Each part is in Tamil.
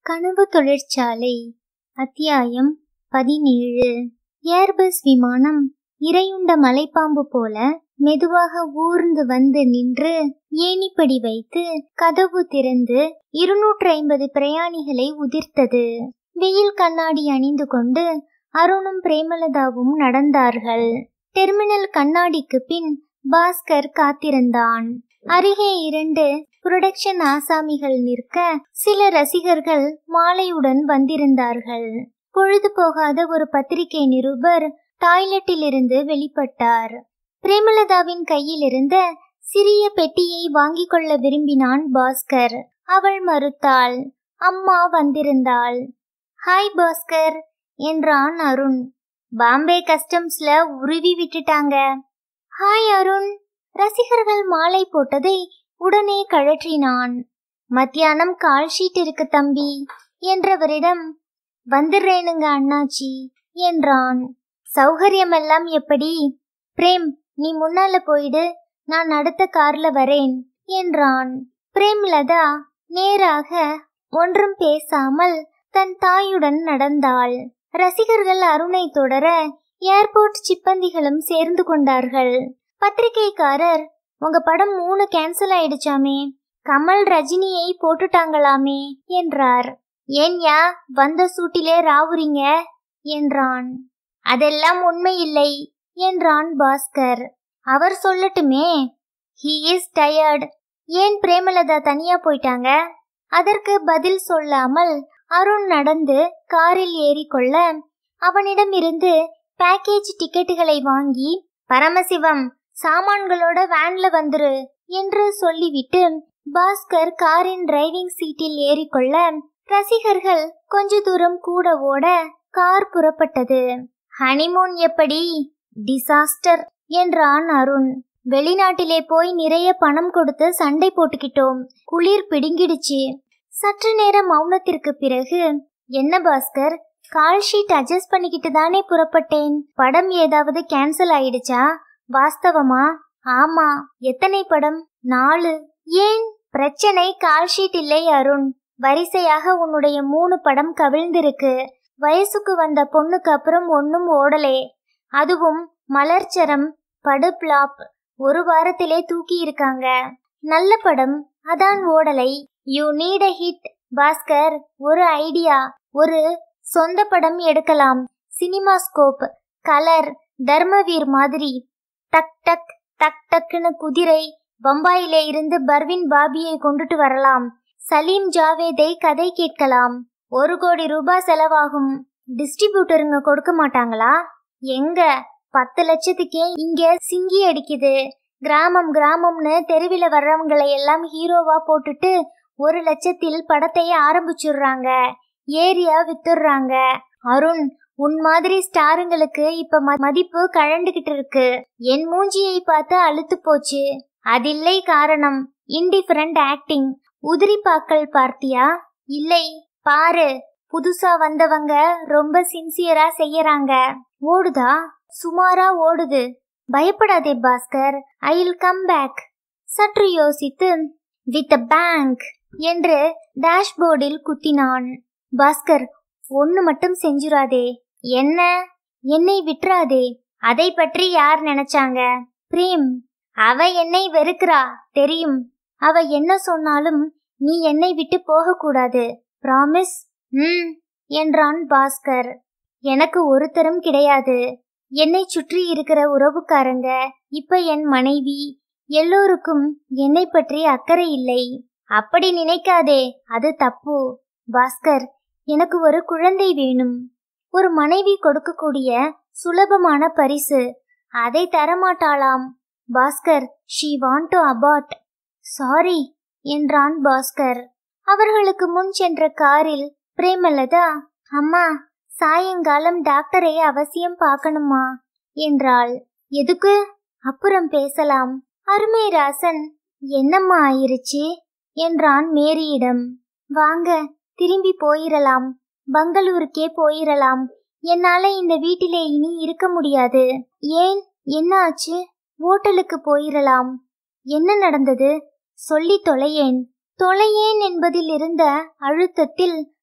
கனவு தொழிற்சாலை அத்தியாயம் பதினேழு ஏர்பஸ் விமானம் இரையுண்ட மலைப்பாம்பு போல மெதுவாக ஊர்ந்து வந்து நின்று ஏணிப்படி வைத்து கதவு திறந்து இருநூற்று ஐம்பது பிரயாணிகளை உதிர்த்தது வெயில் கண்ணாடி அணிந்து கொண்டு அருணும் பிரேமலதாவும் நடந்தார்கள் டெர்மினல் கண்ணாடிக்கு பின் பாஸ்கர் காத்திருந்தான் அருகே இரண்டு புரொடக்ஷன் ஆசாமிகள் நிற்க சில ரசிகர்கள் மாலையுடன் வந்திருந்தார்கள் பொழுது போகாத ஒரு பத்திரிகை நிருபர் டாய்லெட்டில் இருந்து வெளிப்பட்டார் பிரேமலதாவின் கையில் இருந்த சிறிய பெட்டியை வாங்கிக் கொள்ள விரும்பினான் பாஸ்கர் அவள் மறுத்தாள் அம்மா வந்திருந்தாள் ஹாய் பாஸ்கர் என்றான் அருண் பாம்பே கஸ்டம்ஸ்ல உருவி விட்டுட்டாங்க ஹாய் அருண் ரசிகர்கள் மாலை போட்டதை உடனே கழற்றினான் மத்தியானம் கால் ஷீட் இருக்கு தம்பி என்றவரிடம் வந்துடுறேனுங்க அண்ணாச்சி என்றான் சௌகரியமெல்லாம் எப்படி பிரேம் நீ முன்னால போயிடு நான் அடுத்த கார்ல வரேன் என்றான் பிரேம்லதா நேராக ஒன்றும் பேசாமல் தன் தாயுடன் நடந்தாள் ரசிகர்கள் அருணை தொடர ஏர்போர்ட் சிப்பந்திகளும் சேர்ந்து கொண்டார்கள் பத்திரிகைக்காரர் உங்க படம் மூணு கேன்சல் ஆயிடுச்சாமே கமல் ரஜினியை போட்டுட்டாங்களாமே என்றார் ஏன்யா வந்த சூட்டிலே ராவுறீங்க என்றான் அதெல்லாம் உண்மை இல்லை என்றான் பாஸ்கர் அவர் சொல்லட்டுமே ஹி இஸ் டயர்ட் ஏன் பிரேமலதா தனியா போயிட்டாங்க அதற்கு பதில் சொல்லாமல் அருண் நடந்து காரில் ஏறிக்கொள்ள அவனிடமிருந்து பேக்கேஜ் டிக்கெட்டுகளை வாங்கி பரமசிவம் சாமான்களோட வேன்ல வந்துரு என்று சொல்லிவிட்டு பாஸ்கர் காரின் டிரைவிங் சீட்டில் ஏறிக்கொள்ள ரசிகர்கள் கொஞ்ச தூரம் கூட ஓட கார் புறப்பட்டது ஹனிமூன் எப்படி டிசாஸ்டர் என்றான் அருண் வெளிநாட்டிலே போய் நிறைய பணம் கொடுத்து சண்டை போட்டுக்கிட்டோம் குளிர் பிடுங்கிடுச்சு சற்று நேரம் மௌனத்திற்கு பிறகு என்ன பாஸ்கர் கால் ஷீட் அட்ஜஸ்ட் பண்ணிக்கிட்டு தானே புறப்பட்டேன் படம் ஏதாவது கேன்சல் ஆயிடுச்சா வாஸ்தவமா ஆமா எத்தனை படம் நாலு ஏன் பிரச்சனை கால் ஷீட் இல்லை அருண் வரிசையாக உன்னுடைய மூணு படம் கவிழ்ந்திருக்கு வயசுக்கு வந்த பொண்ணுக்கு அப்புறம் ஒன்னும் ஓடலே அதுவும் மலர்ச்சரம் படு பிளாப் ஒரு வாரத்திலே தூக்கி இருக்காங்க நல்ல படம் அதான் ஓடலை you need a hit Bhaskar ஒரு ஐடியா ஒரு சொந்த படம் எடுக்கலாம் சினிமா ஸ்கோப் கலர் தர்மவீர் மாதிரி டக் டக் டக் டக்குன்னு குதிரை பம்பாயிலே இருந்து பர்வின் பாபியை கொண்டுட்டு வரலாம் சலீம் ஜாவேதை கதை கேட்கலாம் ஒரு கோடி ரூபாய் செலவாகும் டிஸ்ட்ரிபியூட்டருங்க கொடுக்க மாட்டாங்களா எங்க பத்து லட்சத்துக்கே இங்க சிங்கி அடிக்குது கிராமம் கிராமம்னு தெருவில் வர்றவங்களை எல்லாம் ஹீரோவா போட்டுட்டு ஒரு லட்சத்தில் படத்தையே ஆரம்பிச்சுடுறாங்க ஏரியா வித்துடுறாங்க அருண் உன் மாதிரி ஸ்டாருங்களுக்கு இப்ப ம- மதிப்பு கழண்டுகிட்டு இருக்கு என் மூஞ்சியை பார்த்து அழுத்து போச்சு அதில்லை காரணம் இன்டிஃபரண்ட் ஆக்டிங் உதிரிப்பாக்கள் பார்த்தியா இல்லை பாரு புதுசா வந்தவங்க ரொம்ப சின்சியரா செய்யறாங்க ஓடுதா சுமாரா ஓடுது பயப்படாதே Bhaskar I will come back சற்று யோசித்து வித் பேங்க் என்று டேஷ்போர்டில் குத்தினான் பாஸ்கர் ஒன்னு மட்டும் செஞ்சுராதே என்ன என்னை விட்டுறாதே அதை பற்றி யார் நினைச்சாங்க பிரேம் அவ என்னை வெறுக்கிறா தெரியும் அவ என்ன சொன்னாலும் நீ என்னை விட்டு போக கூடாது ப்ராமிஸ் ம் என்றான் பாஸ்கர் எனக்கு ஒருத்தரும் கிடையாது என்னை சுற்றி இருக்கிற உறவுக்காரங்க இப்ப என் மனைவி எல்லோருக்கும் என்னை பற்றி அக்கறை இல்லை அப்படி நினைக்காதே அது தப்பு பாஸ்கர் எனக்கு ஒரு குழந்தை வேணும் ஒரு மனைவி கொடுக்கக்கூடிய சுலபமான பரிசு அதை தரமாட்டாளாம் Bhaskar she want to abort sorry என்றான் பாஸ்கர் அவர்களுக்கு முன் சென்ற காரில் பிரேமலதா அம்மா சாயங்காலம் டாக்டரை அவசியம் பார்க்கணுமா என்றாள் எதுக்கு அப்புறம் பேசலாம் அருமைராசன் என்னம்மா ஆயிருச்சு என்றான் மேரியிடம் வாங்க திரும்பி போயிரலாம் பங்களூருக்கே போயிரலாம் என்னால இந்த வீட்டிலே இனி இருக்க முடியாது ஏன் என்ன ஆச்சு ஓட்டலுக்கு போயிரலாம் என்ன நடந்தது சொல்லி தொலையேன் தொலையேன் என்பதில் இருந்த அழுத்தத்தில்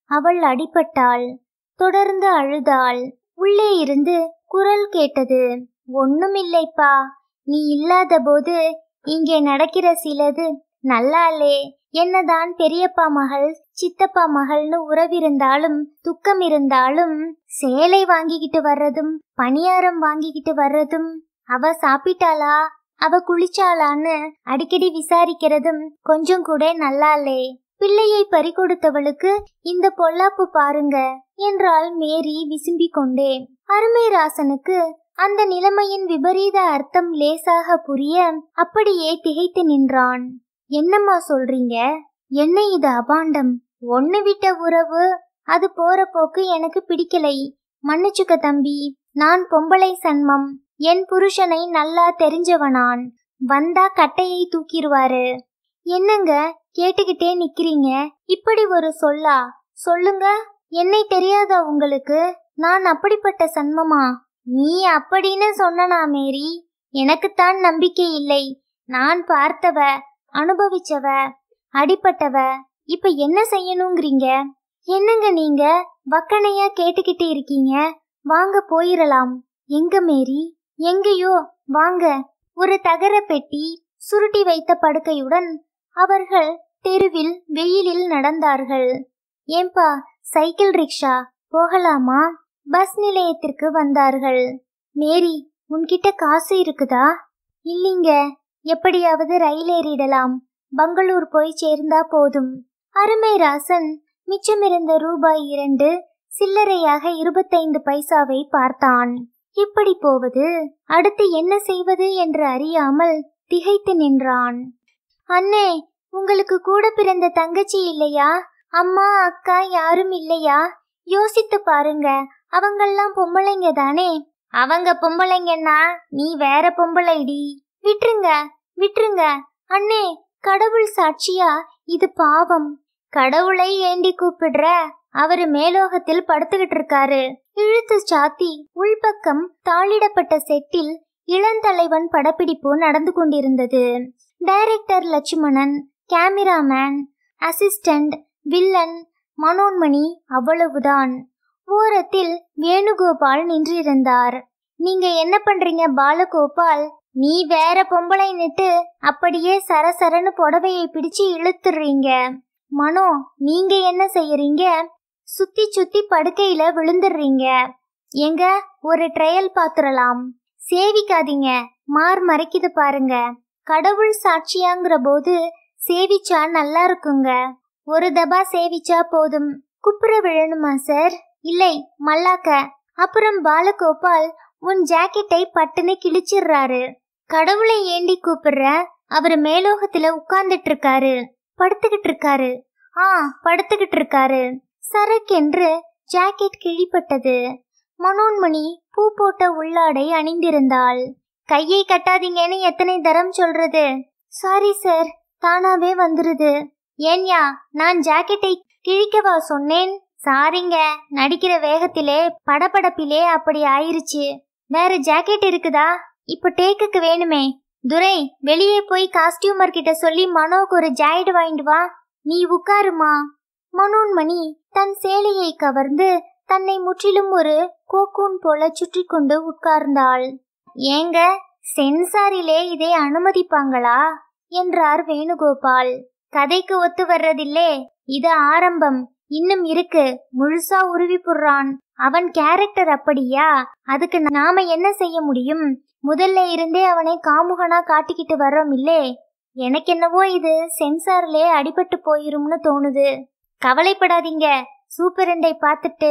அவள் அடிபட்டாள் தொடர்ந்து அழுதாள் உள்ளே இருந்து குரல் கேட்டது ஒண்ணுமில்லைப்பா நீ இல்லாத போது இங்கே நடக்கிற சிலது நல்லாலே என்னதான் பெரியப்பா மகள் சித்தப்பா மகள்னு உறவிருந்தாலும் துக்கம் இருந்தாலும் சேலை வாங்கிக்கிட்டு வர்றதும் பணியாரம் வாங்கிக்கிட்டு வர்றதும் அவ சாப்பிட்டாளா அவ குளிச்சாளான்னு அடிக்கடி விசாரிக்கிறதும் கொஞ்சம் கூட நல்லாலே பிள்ளையை பறிகொடுத்தவளுக்கு இந்த பொல்லாப்பு பாருங்க என்றாள் மேரி விசும்பிக் கொண்டே அருமைராசனுக்கு அந்த நிலைமையின் விபரீத அர்த்தம் லேசாக புரிய அப்படியே திகைத்து நின்றான் என்னம்மா சொல்றீங்க என்ன இது அபாண்டம் ஒண்ணு விட்ட உறவு அது போற போக்கு எனக்கு பிடிக்கலை மன்னிச்சுக்க தம்பி நான் பொம்பளை சன்மம் என் புருஷனை நல்லா தெரிஞ்சவனான் வந்தா கட்டையை தூக்கிடுவாரு என்னங்க கேட்டுக்கிட்டே நிக்கிறீங்க இப்படி ஒரு சொல்லா சொல்லுங்க என்னை தெரியாதா உங்களுக்கு நான் அப்படிப்பட்ட சன்மமா நீ அப்படின்னு சொன்னனா மேரி எனக்குத்தான் நம்பிக்கை இல்லை நான் பார்த்தவ அனுபவிச்சவ அடிப்பட்டவ இப்ப என்ன செய்யணுங்கிறீங்க என்னங்க நீங்க வக்கனையா கேட்டுக்கிட்டு இருக்கீங்க வாங்க போயிரலாம் எங்க மேரி எங்கேயோ வாங்க ஒரு தகர பெட்டி சுருட்டி வைத்த படுக்கையுடன் அவர்கள் தெருவில் வெயிலில் நடந்தார்கள் ஏன்பா சைக்கிள் ரிக்ஷா போகலாமா பஸ் நிலையத்திற்கு வந்தார்கள் மேரி உன்கிட்ட காசு இருக்குதா இல்லைங்க எப்படியாவது ரயில் ஏறிடலாம் பங்களூர் போய் சேர்ந்தா போதும் அருமைராசன் மிச்சமிருந்த ரூபாய் இரண்டு சில்லறையாக இருபத்தைந்து பைசாவை பார்த்தான் எப்படி போவது அடுத்து என்ன செய்வது என்று அறியாமல் திகைத்து நின்றான் அண்ணே உங்களுக்கு கூட பிறந்த தங்கச்சி இல்லையா அம்மா அக்கா யாரும் இல்லையா யோசித்து பாருங்க அவங்கெல்லாம் பொம்பளைங்க தானே அவங்க பொம்பளைங்கன்னா நீ வேற பொம்பளைடி விட்டுருங்க விட்டுருங்க அண்ணே கடவுள் சாட்சியா இது பாவம் கடவுளை ஏண்டி கூப்பிடுற அவரு மேலோகத்தில் படுத்துக்கிட்டு இருக்காரு இழுத்து சாத்தி உள்பக்கம் தாளிடப்பட்ட செட்டில் இளந்தலைவன் படப்பிடிப்பு நடந்து கொண்டிருந்தது director Lakshmanan cameraman assistant villain Manonmani அவ்வளவுதான் ஓரத்தில் வேணுகோபால் நின்றிருந்தார் நீங்க என்ன பண்றீங்க பாலகோபால் நீ வேற பொம்பளை நிட்டு அப்படியே சரசரன்னு புடவையை பிடிச்சு இழுத்துறீங்க மனோ நீங்க என்ன செய்யறீங்க சுத்தி சுத்தி படுக்கையில விழுந்துடுறீங்க எங்க ஒரு ட்ரையல் பாத்துறலாம் சேவிக்காதீங்க மார் மறைக்குது பாருங்க கடவுள் சாட்சியாங்கிற போது சேவிச்சா நல்லா இருக்குங்க ஒரு தபா சேவிச்சா போதும் குப்புற விழணுமா சார் இல்லை மல்லாக்க அப்புறம் பாலகோபால் உன் ஜாக்கெட்டை பட்டுன்னு கிழிச்சிடுறாரு கடவுளை ஏண்டி கூப்பிடுற அவர் மேலோகத்துல உட்கார்ந்துட்டு இருக்காரு படுத்துக்கிட்டு இருக்காரு ஆ படுத்துக்கிட்டு இருக்காரு சரக்கென்று ஜாக்கெட் கிழிப்பட்டது மனோன்மணி பூ போட்ட உள்ளாடை அணிந்திருந்தாள் கையை கட்டாதீங்கன்னு எத்தனை தரம் சொல்றது சாரி சார் தானாவே வந்துருது ஏன்யா நான் ஜாக்கெட்டை கிழிக்கவா சொன்னேன் சாரிங்க நடிக்கிற வேகத்திலே படபடப்பிலே அப்படி ஆயிருச்சு வேற ஜாக்கெட் இருக்குதா இப்ப டேக்குக்கு வேணுமே துரை வெளியே போய் காஸ்டியூமர் கிட்ட சொல்லி மனோக்கு ஒரு ஜாக்கெட் வாங்கிட்டு வா நீ உட்காருமா மனோன்மணி தன் சேலையை கவர்ந்து தன்னை முற்றிலும் ஒரு கோக்கூன் போல சுற்றி கொண்டு உட்கார்ந்தாள் ஏங்க சென்சாரிலே இதை அனுமதிப்பாங்களா என்றார் வேணுகோபால் கதைக்கு ஒத்து வர்றதில்லே இது ஆரம்பம் இன்னும் இருக்கு முழுசா உருவி புடுறான் அவன் கேரக்டர் அப்படியா அதுக்கு நாம என்ன செய்ய முடியும் முதல்ல இருந்தே அவனை காமுகனா காட்டிக்கிட்டு வர்றோம் இல்லே எனக்கு என்னவோ இது சென்சார்லே அடிபட்டு போயிரும்னு தோணுது கவலைப்படாதீங்க சூப்பரண்டை பார்த்துட்டு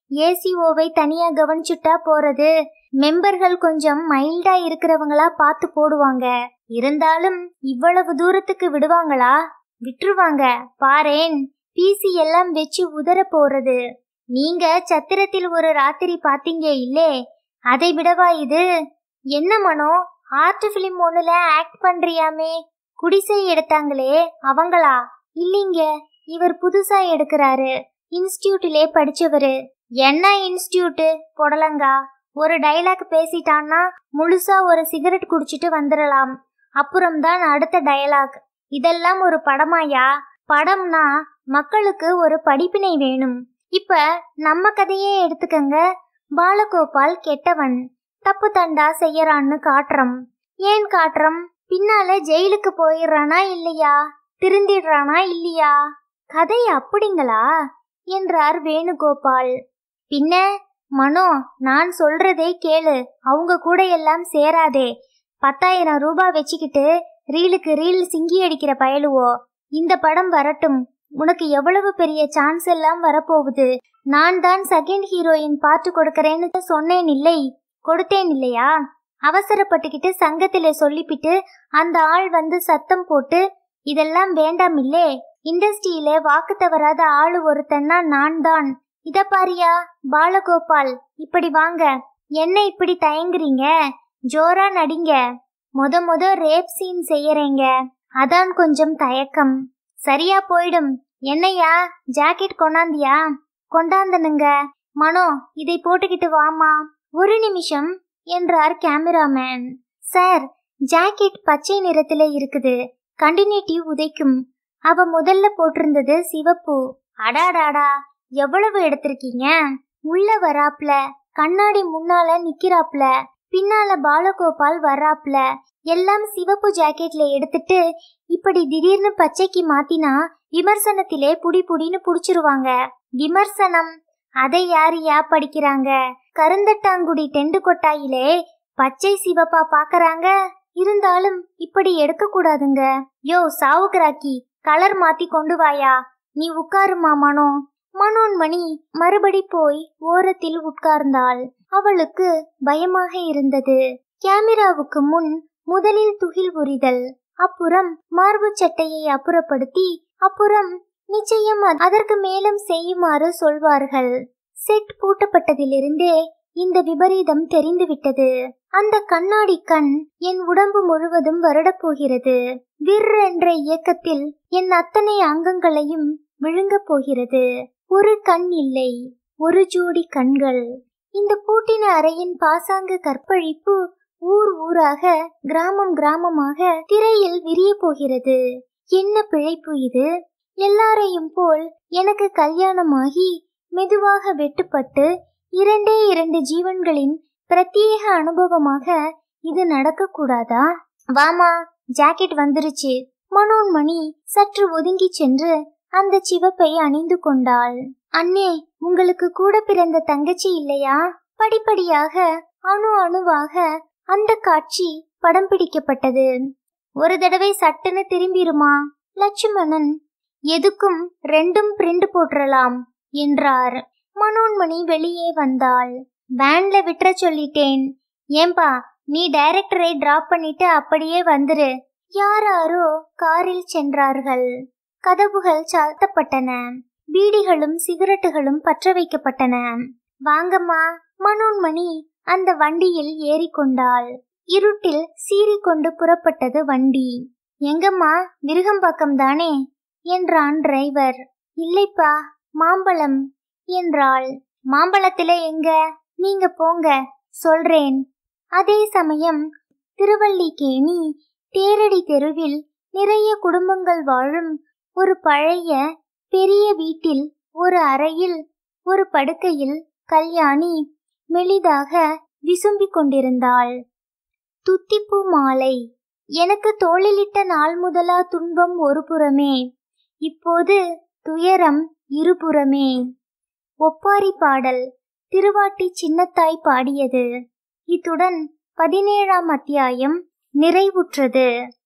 ஏசிஓவை தனியா கவனிச்சுட்டா போறது மெம்பர்கள் கொஞ்சம் மைல்டா இருக்கிறவங்களா பார்த்து போடுவாங்க இருந்தாலும் இவ்வளவு தூரத்துக்கு விடுவாங்களா விட்டுருவாங்க பாரேன் பிசி எல்லாம் வச்சு உதற போறது நீங்க சத்திரத்தில் ஒரு ராத்திரி பாத்தீங்க இல்லே அதை விடவா இது என்ன மனோ ஆர்ட் பிலிம் ஒண்ணுல ஆக்ட் பண்றியாமே குடிசை எடுத்தாங்களே அவங்களா இல்லீங்க இவர் புதுசா எடுக்கிறாரு இன்ஸ்டியூட்டிலே படிச்சவரு என்ன இன்ஸ்டியூட்டு புடலங்கா ஒரு டைலாக் பேசிட்டான்னா முழுசா ஒரு சிகரெட் குடிச்சிட்டு வந்துடலாம் அப்புறம்தான் அடுத்த டயலாக் இதெல்லாம் ஒரு படமாயா படம்னா மக்களுக்கு ஒரு படிப்பினை வேணும் இப்ப நம்ம கதையே எடுத்துக்கங்க பாலகோபால் கெட்டவன் தப்பு தண்டா செய்யறான்னு காட்டுறோம் ஏன் காட்டுறோம் பின்னால ஜெயிலுக்கு போயிடுறானா இல்லையா திருந்திடுறானா இல்லையா கதை அப்படிங்களா என்றார் வேணுகோபால் பின்ன மனோ நான் சொல்றதை கேளு அவங்க கூட எல்லாம் சேராதே பத்தாயிரம் ரூபாய் வச்சுக்கிட்டு ரீலுக்கு ரீல் சிங்கி அடிக்கிற பயலுவோ இந்த படம் வரட்டும் உனக்கு எவ்வளவு பெரிய சான்ஸ் எல்லாம் வரப்போகுது நான் தான் செகண்ட் ஹீரோயின் பார்த்து கொடுக்கறேன்னு சொன்னேன் இல்லை கொடுத்தேன் இல்லையா அவசரப்பட்டுக்கிட்டு சங்கத்தில சொல்லிப்பிட்டு அந்த ஆள் வந்து சத்தம் போட்டு இதெல்லாம் வேண்டாம் இல்லே இண்டஸ்ட்ரியில வாக்கு தவறாத ஆளு ஒருத்தன்னா நான் தான் இத பாரியா பாலகோபால் இப்படி வாங்க என்ன இப்படி தயங்குறீங்க ஜோரா நடிங்க முத முத ரேப் சீன் செய்யறேங்க அதான் கொஞ்சம் தயக்கம் சரியா போயிடும் என்னையா ஜாக்கெட் கொண்டாந்தியா கொண்டாந்தனுங்க மனோ இதை போட்டுக்கிட்டு வாமா ஒரு நிமிஷம் என்றார் கேமராமேன் சார் ஜாக்கெட் பச்சை நிறத்துல இருக்குது கண்டினியூட்டி உதைக்கும் அவ முதல்ல போட்டிருந்தது சிவப்பு அடாடாடா எவ்வளவு எடுத்திருக்கீங்க உள்ள வராப்ல கண்ணாடி முன்னால நிக்கிறாப்ல பின்னால பாலகோபால் வராப்ல எல்லாம் சிவப்பு ஜாக்கெட்ல எடுத்துட்டு இப்படி திடீர்னு பச்சைக்கு மாத்தினா விமர்சனத்திலே புடி புடின்னு புடிச்சிருவாங்க விமர்சனம் அதை யாரு யா படிக்கிறாங்க கருந்தட்டாங்குடி டெண்டு கொட்டாயிலே பச்சை சிவப்பா பாக்கறாங்க இருந்தாலும் இப்படி எடுக்க கூடாதுங்க யோ சாவுகிராக்கி கலர் மாத்தி கொண்டு வாயா நீ உட்காருமா மனோ மனோன்மணி மறுபடி போய் ஓரத்தில் உட்கார்ந்தாள் அவளுக்கு பயமாக இருந்தது கேமராவுக்கு முன் முதலில் துகில் உரிதல் அப்புறம் மார்பு சட்டையை அப்புறப்படுத்தி அப்புறம் நிச்சயம் அ- அதற்கு மேலும் செய்யுமாறு சொல்வார்கள் செட் பூட்டப்பட்டதிலிருந்தே இந்த விபரீதம் தெரிந்துவிட்டது அந்த கண்ணாடி கண் என் உடம்பு முழுவதும் வருடப் போகிறது விர் என்ற இயக்கத்தில் என் அத்தனை அங்கங்களையும் விழுங்கப் போகிறது ஒரு கண் இல்லை ஒரு ஜோடி கண்கள் இந்த பூட்டின அறையின் பாசாங்கு கற்பழிப்பு ஊர் ஊராக கிராமம் கிராமமாக திரையில் விரிய போகிறது என்ன பிழைப்பு இது எல்லாரையும் போல் எனக்கு கல்யாணமாகி மெதுவாக வெட்டுப்பட்டு இரண்டே இரண்டு ஜீவன்களின் பிரத்யேக அனுபவமாக இது நடக்கக்கூடாதா வாமா ஜாக்கெட் வந்துருச்சு மனோன்மணி சற்று ஒதுங்கி சென்று அந்த சிவப்பை அணிந்து கொண்டாள் அண்ணே உங்களுக்கு கூட பிறந்த தங்கச்சி இல்லையா படிப்படியாக அணு அணுவாக அந்த காட்சி படம் பிடிக்கப்பட்டது ஒரு தடவை சட்டுன்னு திரும்பிருமா லட்சுமணன் எதுக்கும் ரெண்டும் பிரிண்ட் போட்டுறலாம் என்றார் மனோன்மணி வெளியே வந்தாள் வேன்ல விட்டுற சொல்லிட்டேன் ஏம்பா நீ டைரக்டரை டிராப் பண்ணிட்டு அப்படியே வந்துரு யாராரோ காரில் சென்றார்கள் கதவுகள் சாத்தப்பட்டன பீடிகளும் சிகரெட்டுகளும் பற்ற வைக்கப்பட்டன வாங்கம்மா மனோன்மணி அந்த வண்டியில் ஏறிக்கொண்டாள் இருட்டில் சீறிக்கொண்டு புறப்பட்டது வண்டி எங்கம்மா விருகம்பாக்கம் தானே என்றான் டிரைவர் இல்லைப்பா மாம்பழம் என்றாள் மாம்பழத்துல எங்க நீங்க போங்க சொல்றேன் அதே சமயம் திருவல்லிக்கேணி தேரடி தெருவில் நிறைய குடும்பங்கள் வாழும் ஒரு பழைய பெரிய வீட்டில் ஒரு அறையில் ஒரு படுக்கையில் கல்யாணி மெலிதாக விசும்பிக் கொண்டிருந்தாள் துத்திப்பூ மாலை எனக்கு தோளிலிட்ட நாள் முதலா துன்பம் ஒரு புறமே இப்போது துயரம் இருபுறமே ஒப்பாரி பாடல் திருவாட்டி சின்னத்தாய் பாடியது இத்துடன் பதினேழாம் அத்தியாயம் நிறைவுற்றது